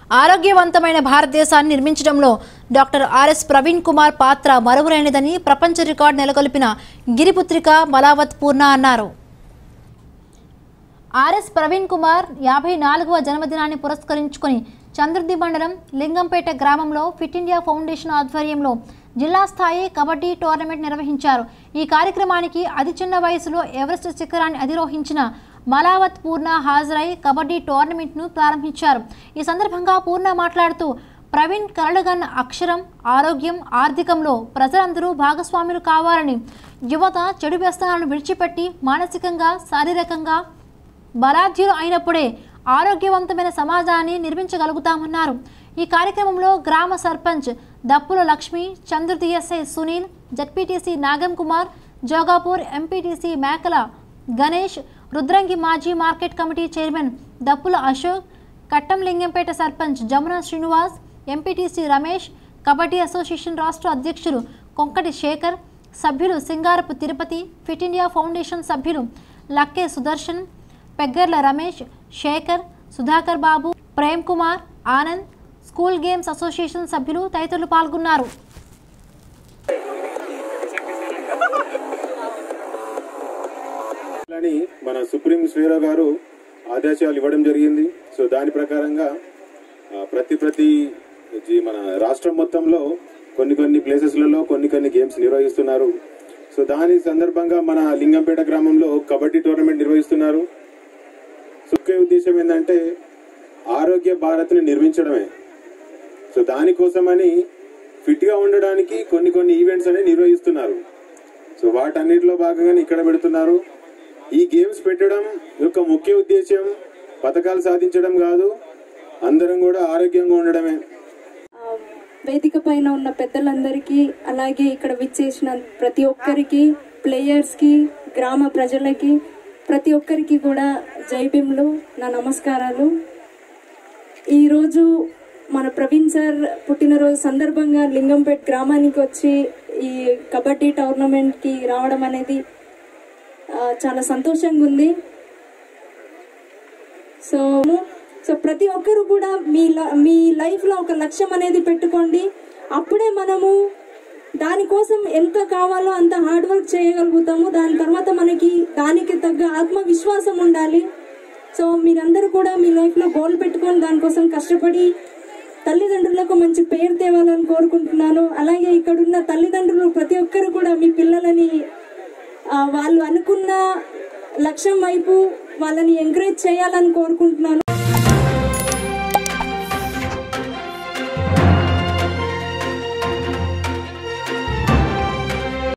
ఆరోగ్యవంతమైన భారతదేశాన్ని నిర్మించడంలో డాక్టర్ ఆర్ఎస్ ప్రవీణ్ కుమార్ పాత్ర మరువురైనదని ప్రపంచ రికార్డు నెలకొల్పిన గిరిపుత్రిక మలావత్ పూర్ణ అన్నారు ఆర్ఎస్ ప్రవీణ్ కుమార్ యాభై నాలుగవ జన్మదినాన్ని పురస్కరించుకొని చంద్రుద్ది మండలం లింగంపేట గ్రామంలో ఫిట్ ఇండియా ఫౌండేషన్ ఆధ్వర్యంలో జిల్లా స్థాయి కబడ్డీ టోర్నమెంట్ నిర్వహించారు ఈ కార్యక్రమానికి అతి చిన్న వయసులో ఎవరెస్ట్ శిఖరాన్ని అధిరోహించిన మలావత్ పూర్ణ హాజరై కబడ్డీ టోర్నమెంట్ను ప్రారంభించారు ఈ సందర్భంగా పూర్ణ మాట్లాడుతూ ప్రవీణ్ కలలుగన్న అక్షరం ఆరోగ్యం ఆర్థికంలో ప్రజలందరూ భాగస్వాములు కావాలని యువత చెడు వ్యసనాలను విడిచిపెట్టి మానసికంగా శారీరకంగా బలాఢ్యులు అయినప్పుడే ఆరోగ్యవంతమైన సమాజాన్ని నిర్మించగలుగుతామన్నారు ఈ కార్యక్రమంలో గ్రామ సర్పంచ్ దప్పుల లక్ష్మి చంద్రుతి SI Sunil ZPTC Nagam Kumar Jogapur MPTC Mekala Ganesh Rudrangi మాజీ market committee chairman Dappula Ashok Kattam Lingampeta sarpanch Jamuna Srinivas MPTC Ramesh kabaddi association రాష్ట్ర అధ్యక్షులు కొంకటి శేఖర్ సభ్యులు Singarapu Tirupati fit India foundation సభ్యులు Lakke Sudarshan Peggarla Ramesh Shekar Sudhakar Babu Prem Kumar Anand school games association సభ్యులు తదితరులు పాల్గొన్నారు అని మన సుప్రీం శ్రీరావు గారు ఆదేశాలు ఇవ్వడం జరిగింది సో దాని ప్రకారంగా ఆ, ప్రతి ప్రతి జీ- మన రాష్ట్రం మొత్తంలో కొన్ని కొన్ని ప్లేసెస్లలో కొన్ని కొన్ని గేమ్స్ నిర్వహిస్తున్నారు సో దాని సందర్భంగా మన లింగంపేట గ్రామంలో కబడ్డీ టోర్నమెంట్ నిర్వహిస్తున్నారు ముఖ్య ఉద్దేశం ఏంటంటే ఆరోగ్య భారత్ని నిర్మించడమే సో దానికోసమని ఫిట్ గా ఉండడానికి కొన్ని కొన్ని ఈవెంట్స్ అనేవి నిర్వహిస్తున్నారు సో వాటన్నిటిలో భాగంగానే ఇక్కడ పెడుతున్నారు ఈ గేమ్స్ పెట్టడం యొక్క ముఖ్య ఉద్దేశం పథకాలు సాధించడం కాదు అందరం కూడా ఆరోగ్యంగా ఉండడమే ఆ, వేదిక పైన ఉన్న పెద్దలందరికీ అలాగే ఇక్కడ విచ్చేసిన ప్రతి ఒక్కరికి ప్లేయర్స్ కి గ్రామ ప్రజలకి ప్రతి ఒక్కరికి కూడా జై భీమ్లు నా నమస్కారాలు ఈరోజు మన ప్రవీణ్ సార్ పుట్టినరోజు సందర్భంగా లింగంపేట్ గ్రామానికి వచ్చి ఈ కబడ్డీ టోర్నమెంట్ కి రావడం అనేది ఆ, చాలా సంతోషంగా ఉంది సో సో ప్రతి ఒక్కరు కూడా మీ ల- మీ లైఫ్ లో ఒక లక్ష్యం అనేది పెట్టుకోండి అప్పుడే మనము దానికోసం ఎంత కావాలో అంత హార్డ్ వర్క్ చేయగలుగుతాము దాని తర్వాత మనకి దానికి తగ్గ ఆత్మవిశ్వాసం ఉండాలి సో మీరందరూ కూడా మీ లైఫ్ లో గోల్ పెట్టుకొని దానికోసం కష్టపడి తల్లిదండ్రులకు మంచి పేరు తేవాలని కోరుకుంటున్నాను అలాగే ఇక్కడున్న తల్లిదండ్రులు ప్రతి ఒక్కరు కూడా మీ పిల్లలని ఆ, వాళ్ళు అనుకున్న లక్ష్యం వైపు వాళ్ళని ఎంకరేజ్ చేయాలని కోరుకుంటున్నాను